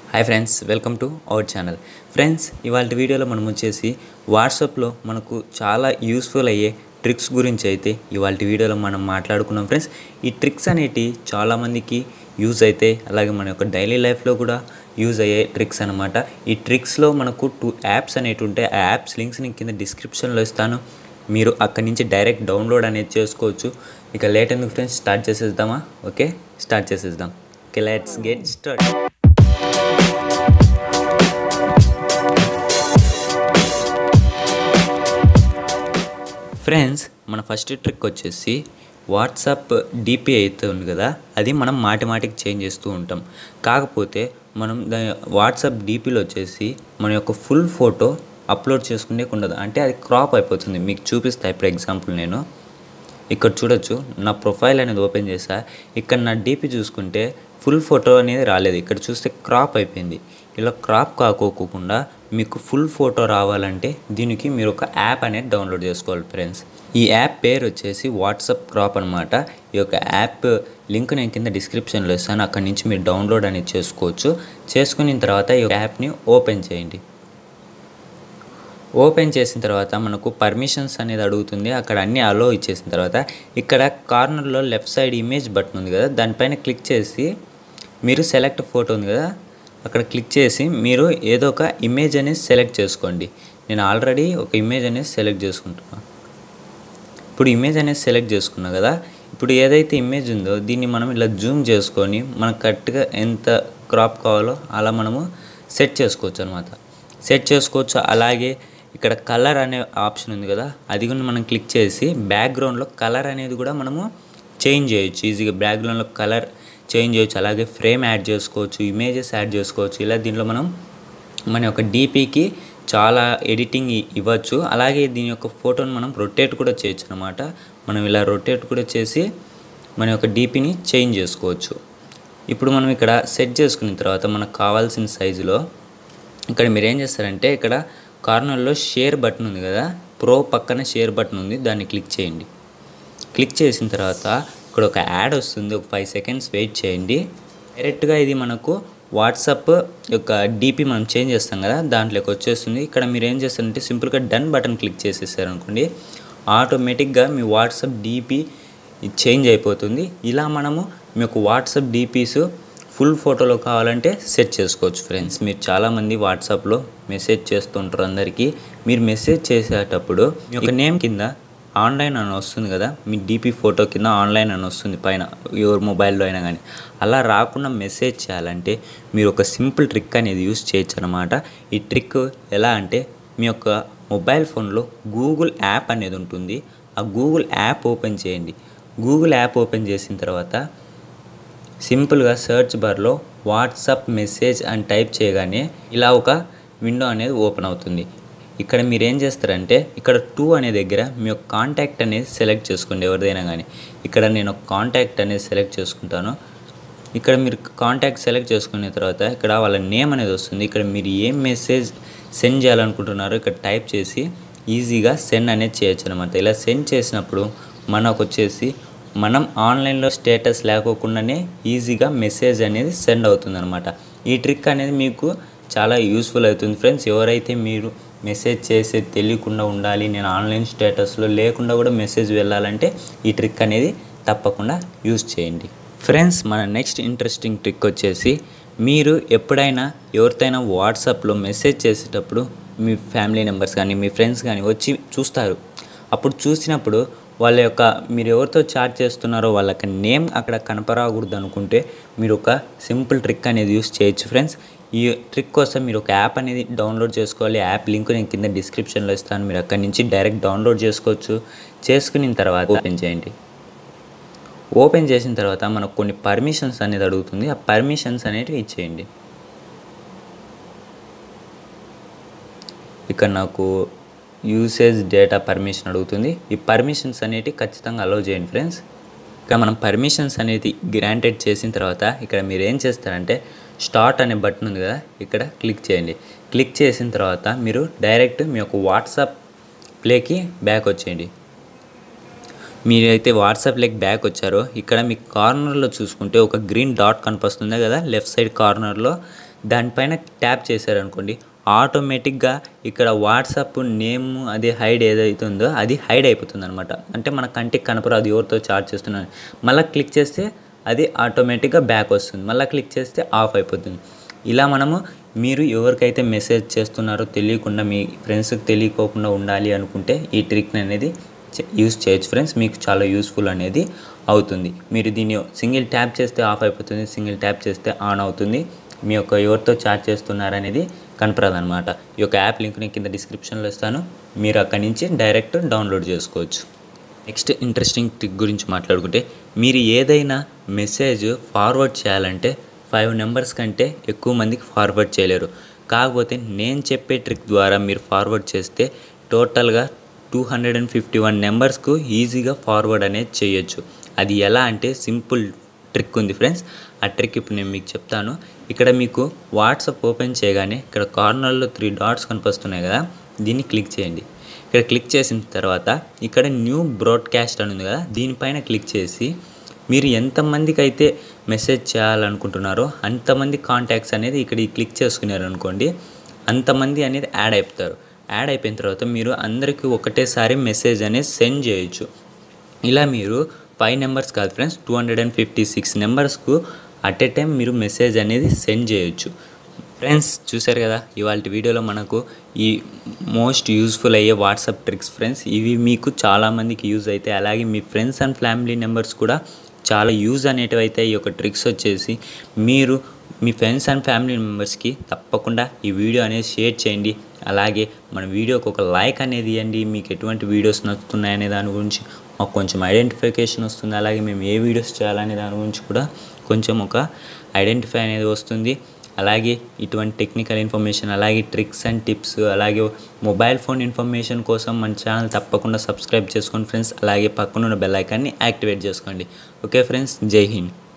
hi friends welcome to our channel friends ఇవాళ వీడియోలో మనం వచ్చేసి వాట్సాప్లో మనకు చాలా యూస్ఫుల్ అయ్యే ట్రిక్స్ గురించి అయితే ఇవాళ వీడియోలో మనం మాట్లాడుకున్నాం ఫ్రెండ్స్ ఈ ట్రిక్స్ అనేటి చాలామందికి యూజ్ అయితే అలాగే మన యొక్క డైలీ లైఫ్లో కూడా యూజ్ అయ్యే ట్రిక్స్ అనమాట ఈ ట్రిక్స్లో మనకు టూ యాప్స్ అనేవి ఉంటాయి ఆ యాప్స్ లింక్స్ నేను కింద డిస్క్రిప్షన్లో ఇస్తాను మీరు అక్కడి నుంచి డైరెక్ట్ డౌన్లోడ్ అనేది చేసుకోవచ్చు ఇక లేట్ ఎందుకు ఫ్రెండ్స్ స్టార్ట్ చేసేద్దామా ఓకే స్టార్ట్ చేసేద్దాం okay let's get start friends మన ఫస్ట్ ట్రిక్ వచ్చేసి వాట్సాప్ డిపి అయితే ఉంది కదా అది మనం మాటి మాటికి చేంజ్ చేస్తూ ఉంటాం కాకపోతే మనం దా వాట్సాప్ డిపిలో వచ్చేసి మన యొక్క ఫుల్ ఫోటో అప్లోడ్ చేసుకునే ఉండదు అంటే అది క్రాప్ అయిపోతుంది మీకు చూపిస్తా ఇప్పుడు ఎగ్జాంపుల్ నేను ఇక్కడ చూడొచ్చు నా ప్రొఫైల్ అనేది ఓపెన్ చేసా ఇక్కడ నా డీపీ చూసుకుంటే ఫుల్ ఫోటో అనేది రాలేదు ఇక్కడ చూస్తే క్రాప్ అయిపోయింది ఇలా క్రాప్ కాకోకుండా మీకు ఫుల్ ఫోటో రావాలంటే దీనికి మీరు ఒక యాప్ అనేది డౌన్లోడ్ చేసుకోవాలి ఫ్రెండ్స్ ఈ యాప్ పేరు వచ్చేసి వాట్సాప్ క్రాప్ అనమాట ఈ యొక్క యాప్ లింక్ నేను కింద డిస్క్రిప్షన్లో ఇస్తాను అక్కడి నుంచి మీరు డౌన్లోడ్ అనేది చేసుకోవచ్చు చేసుకున్న తర్వాత ఈ యాప్ని ఓపెన్ చేయండి ఓపెన్ చేసిన తర్వాత మనకు పర్మిషన్స్ అనేది అడుగుతుంది అక్కడ అన్ని అలో ఇచ్చేసిన తర్వాత ఇక్కడ కార్నర్లో లెఫ్ట్ సైడ్ ఇమేజ్ బటన్ ఉంది కదా దానిపైన క్లిక్ చేసి మీరు సెలెక్ట్ ఫోటో ఉంది కదా అక్కడ క్లిక్ చేసి మీరు ఏదో ఒక ఇమేజ్ అనేది సెలెక్ట్ చేసుకోండి నేను ఆల్రెడీ ఒక ఇమేజ్ అనేది సెలెక్ట్ చేసుకుంటున్నాను ఇప్పుడు ఇమేజ్ అనేది సెలెక్ట్ చేసుకున్నా కదా ఇప్పుడు ఏదైతే ఇమేజ్ ఉందో దీన్ని మనం ఇలా జూమ్ చేసుకొని మనకు కరెక్ట్గా ఎంత క్రాప్ కావాలో అలా మనము సెట్ చేసుకోవచ్చు అనమాట సెట్ చేసుకోవచ్చు అలాగే ఇక్కడ కలర్ అనే ఆప్షన్ ఉంది కదా అది కూడా మనం క్లిక్ చేసి బ్యాక్గ్రౌండ్లో కలర్ అనేది కూడా మనము చేంజ్ చేయొచ్చు ఈజీగా బ్యాక్గ్రౌండ్లో కలర్ చేంజ్ చేయొచ్చు అలాగే ఫ్రేమ్ యాడ్ చేసుకోవచ్చు ఇమేజెస్ యాడ్ చేసుకోవచ్చు ఇలా దీంట్లో మనం మన యొక్క డీపీకి చాలా ఎడిటింగ్ ఇ- ఇవ్వచ్చు అలాగే దీని యొక్క ఫోటోని మనం రొటేట్ కూడా చేయొచ్చు అనమాట మనం ఇలా రొటేట్ కూడా చేసి మన యొక్క డీపీని చేంజ్ చేసుకోవచ్చు ఇప్పుడు మనం ఇక్కడ సెట్ చేసుకున్న తర్వాత మనకు కావాల్సిన సైజులో ఇక్కడ మీరు ఏం చేస్తారంటే ఇక్కడ కార్నర్లో షేర్ బటన్ ఉంది కదా ప్రో పక్కన షేర్ బటన్ ఉంది దాన్ని క్లిక్ చేయండి క్లిక్ చేసిన తర్వాత ఇక్కడ ఒక యాడ్ వస్తుంది ఒక ఫైవ్ సెకండ్స్ వెయిట్ చేయండి డైరెక్ట్గా ఇది మనకు వాట్సాప్ యొక్క డీపీ మనం చేంజ్ చేస్తాం కదా దాంట్లోకి వచ్చేస్తుంది ఇక్కడ మీరు ఏం చేస్తారంటే సింపుల్గా డన్ బటన్ క్లిక్ చేసేసారు అనుకోండి ఆటోమేటిక్గా మీ వాట్సాప్ డీపీ చేంజ్ అయిపోతుంది ఇలా మనము మీకు వాట్సాప్ డీపీస్ ఫుల్ ఫోటోలో కావాలంటే సెట్ చేసుకోవచ్చు ఫ్రెండ్స్ మీరు చాలామంది వాట్సాప్లో మెసేజ్ చేస్తుంటారు అందరికీ మీరు మెసేజ్ చేసేటప్పుడు మీ యొక్క నేమ్ కింద ఆన్లైన్ అని వస్తుంది కదా మీ డీపీ ఫోటో కింద ఆన్లైన్ అని వస్తుంది పైన ఎవరి మొబైల్లో అయినా కానీ అలా రాకుండా మెసేజ్ చేయాలంటే మీరు ఒక సింపుల్ ట్రిక్ అనేది యూస్ చేయొచ్చు అనమాట ఈ ట్రిక్ ఎలా అంటే మీ యొక్క మొబైల్ ఫోన్లో గూగుల్ యాప్ అనేది ఉంటుంది ఆ గూగుల్ యాప్ ఓపెన్ చేయండి గూగుల్ యాప్ ఓపెన్ చేసిన తర్వాత సింపుల్గా సెర్చ్ బార్లో వాట్సాప్ మెసేజ్ అని టైప్ చేయగానే ఇలా ఒక విండో అనేది ఓపెన్ అవుతుంది ఇక్కడ మీరు ఏం చేస్తారంటే ఇక్కడ టూ అనే దగ్గర మీ యొక్క కాంటాక్ట్ అనేది సెలెక్ట్ చేసుకోండి ఎవరిదైనా కానీ ఇక్కడ నేను ఒక కాంటాక్ట్ అనేది సెలెక్ట్ చేసుకుంటాను ఇక్కడ మీరు కాంటాక్ట్ సెలెక్ట్ చేసుకున్న తర్వాత ఇక్కడ వాళ్ళ నేమ్ అనేది వస్తుంది ఇక్కడ మీరు ఏం మెసేజ్ సెండ్ చేయాలనుకుంటున్నారో ఇక్కడ టైప్ చేసి ఈజీగా సెండ్ అనేది చేయొచ్చు అనమాట ఇలా సెండ్ చేసినప్పుడు మనకు వచ్చేసి మనం ఆన్లైన్లో స్టేటస్ లేకోకుండానే ఈజీగా మెసేజ్ అనేది సెండ్ అవుతుంది అనమాట ఈ ట్రిక్ అనేది మీకు చాలా యూస్ఫుల్ అవుతుంది ఫ్రెండ్స్ ఎవరైతే మీరు మెసేజ్ చేసే తెలియకుండా ఉండాలి నేను ఆన్లైన్ స్టేటస్లో లేకుండా కూడా మెసేజ్ వెళ్ళాలంటే ఈ ట్రిక్ అనేది తప్పకుండా యూస్ చేయండి ఫ్రెండ్స్ మన నెక్స్ట్ ఇంట్రెస్టింగ్ ట్రిక్ వచ్చేసి మీరు ఎప్పుడైనా ఎవరితోనైనా వాట్సాప్లో మెసేజ్ చేసేటప్పుడు మీ ఫ్యామిలీ మెంబర్స్ కానీ మీ ఫ్రెండ్స్ కానీ వచ్చి చూస్తారు అప్పుడు చూసినప్పుడు వాళ్ళ యొక్క మీరు ఎవరితో చాట్ చేస్తున్నారో వాళ్ళ యొక్క నేమ్ అక్కడ కనపరాకూడదు అనుకుంటే మీరు ఒక సింపుల్ ట్రిక్ అనేది యూస్ చేయొచ్చు ఫ్రెండ్స్ ఈ ట్రిక్ కోసం మీరు ఒక యాప్ అనేది డౌన్లోడ్ చేసుకోవాలి యాప్ లింక్ నేను కింద డిస్క్రిప్షన్లో ఇస్తాను మీరు అక్కడి నుంచి డైరెక్ట్ డౌన్లోడ్ చేసుకోవచ్చు చేసుకున్న తర్వాత ఓపెన్ చేయండి ఓపెన్ చేసిన తర్వాత మనకు కొన్ని పర్మిషన్స్ అనేది అడుగుతుంది ఆ పర్మిషన్స్ అనేటివి ఇచ్చేయండి ఇక్కడ నాకు యూసేజ్ డేటా పర్మిషన్ అడుగుతుంది ఈ పర్మిషన్స్ అనేటివి ఖచ్చితంగా అలౌ చేయండి ఫ్రెండ్స్ ఇక్కడ మనం పర్మిషన్స్ అనేది గ్రాంటెడ్ చేసిన తర్వాత ఇక్కడ మీరు ఏం చేస్తారంటే స్టార్ట్ అనే బటన్ ఉంది కదా ఇక్కడ క్లిక్ చేయండి క్లిక్ చేసిన తర్వాత మీరు డైరెక్ట్ మీ యొక్క వాట్సాప్ ప్లేకి బ్యాక్ వచ్చేయండి మీరైతే వాట్సాప్ లెక్ బ్యాక్ వచ్చారో ఇక్కడ మీ కార్నర్లో చూసుకుంటే ఒక గ్రీన్ డాట్ కనిపిస్తుంది కదా లెఫ్ట్ సైడ్ కార్నర్లో దానిపైన ట్యాప్ చేశారనుకోండి ఆటోమేటిక్గా ఇక్కడ వాట్సాప్ నేమ్ అది హైడ్ ఏదైతే ఉందో అది హైడ్ అయిపోతుంది అనమాట అంటే మన కంటికి కనపరాదు ఎవరితో చాట్ చేస్తున్నాను మళ్ళీ క్లిక్ చేస్తే అది ఆటోమేటిక్గా బ్యాక్ వస్తుంది మళ్ళీ క్లిక్ చేస్తే ఆఫ్ అయిపోతుంది ఇలా మనము మీరు ఎవరికైతే మెసేజ్ చేస్తున్నారో తెలియకుండా మీ ఫ్రెండ్స్కి తెలియకోకుండా ఉండాలి అనుకుంటే ఈ ట్రిక్ అనేది యూస్ చేయొచ్చు ఫ్రెండ్స్ మీకు చాలా యూస్ఫుల్ అనేది అవుతుంది మీరు దీన్ని సింగిల్ ట్యాప్ చేస్తే ఆఫ్ అయిపోతుంది సింగిల్ ట్యాప్ చేస్తే ఆన్ అవుతుంది మీ యొక్క ఎవరితో చాట్ చేస్తున్నారనేది కనపడదన్నమాట ఈ యొక్క యాప్ లింక్ నేను కింద డిస్క్రిప్షన్లో ఇస్తాను మీరు అక్కడి నుంచి డైరెక్ట్ డౌన్లోడ్ చేసుకోవచ్చు నెక్స్ట్ ఇంట్రెస్టింగ్ ట్రిక్ గురించి మాట్లాడుకుంటే మీరు ఏదైనా మెసేజ్ ఫార్వర్డ్ చేయాలంటే ఫైవ్ నెంబర్స్ కంటే ఎక్కువ మందికి ఫార్వర్డ్ చేయలేరు కాకపోతే నేను చెప్పే ట్రిక్ ద్వారా మీరు ఫార్వర్డ్ చేస్తే టోటల్గా two hundred and fifty one నెంబర్స్కు ఈజీగా ఫార్వర్డ్ అనేది చేయొచ్చు అది ఎలా అంటే సింపుల్ ట్రిక్ ఉంది ఫ్రెండ్స్ ఆ ట్రిక్ ఇప్పుడు నేను మీకు చెప్తాను ఇక్కడ మీకు వాట్సాప్ ఓపెన్ చేయగానే ఇక్కడ కార్నర్లో త్రీ డాట్స్ కనిపిస్తున్నాయి కదా దీన్ని క్లిక్ చేయండి ఇక్కడ క్లిక్ చేసిన తర్వాత ఇక్కడ న్యూ బ్రాడ్కాస్ట్ అని ఉంది కదా దీనిపైన క్లిక్ చేసి మీరు ఎంతమందికి అయితే మెసేజ్ చేయాలనుకుంటున్నారో అంతమంది కాంటాక్ట్స్ అనేది ఇక్కడ ఈ క్లిక్ చేసుకున్నారు అనుకోండి అంతమంది అనేది యాడ్ అయిపోతారు యాడ్ అయిపోయిన తర్వాత మీరు అందరికీ ఒకటేసారి మెసేజ్ అనేది సెండ్ చేయొచ్చు ఇలా మీరు ఫైవ్ నెంబర్స్ కాదు friends two hundred and fifty six నెంబర్స్కు అట్ ఏ టైం మీరు మెసేజ్ అనేది సెండ్ చేయొచ్చు ఫ్రెండ్స్ చూశారు కదా ఇవాళ వీడియోలో మనకు ఈ మోస్ట్ యూస్ఫుల్ అయ్యే వాట్సాప్ ట్రిక్స్ ఫ్రెండ్స్ ఇవి మీకు చాలామందికి యూజ్ అయితే అలాగే మీ ఫ్రెండ్స్ అండ్ ఫ్యామిలీ మెంబర్స్ కూడా చాలా యూజ్ అనేటివి అయితే ఈ యొక్క ట్రిక్స్ వచ్చేసి మీరు మీ ఫ్రెండ్స్ అండ్ ఫ్యామిలీ మెంబర్స్కి తప్పకుండా ఈ వీడియో అనేది షేర్ చేయండి అలాగే మన వీడియోకి ఒక లైక్ అనేది ఇవ్వండి మీకు ఎటువంటి వీడియోస్ నచ్చుతున్నాయనే దాని గురించి మాకు కొంచెం ఐడెంటిఫికేషన్ వస్తుంది అలాగే మేము ఏ వీడియోస్ చేయాలనే దాని గురించి కూడా కొంచెం ఒక ఐడెంటిఫై అనేది వస్తుంది అలాగే ఇటువంటి టెక్నికల్ ఇన్ఫర్మేషన్ అలాగే ట్రిక్స్ అండ్ టిప్స్ అలాగే మొబైల్ ఫోన్ ఇన్ఫర్మేషన్ కోసం మన ఛానల్ తప్పకుండా సబ్స్క్రైబ్ చేసుకోండి ఫ్రెండ్స్ అలాగే పక్కనున్న బెల్ ఐకాన్ని యాక్టివేట్ చేసుకోండి ఓకే ఫ్రెండ్స్ జై హింద్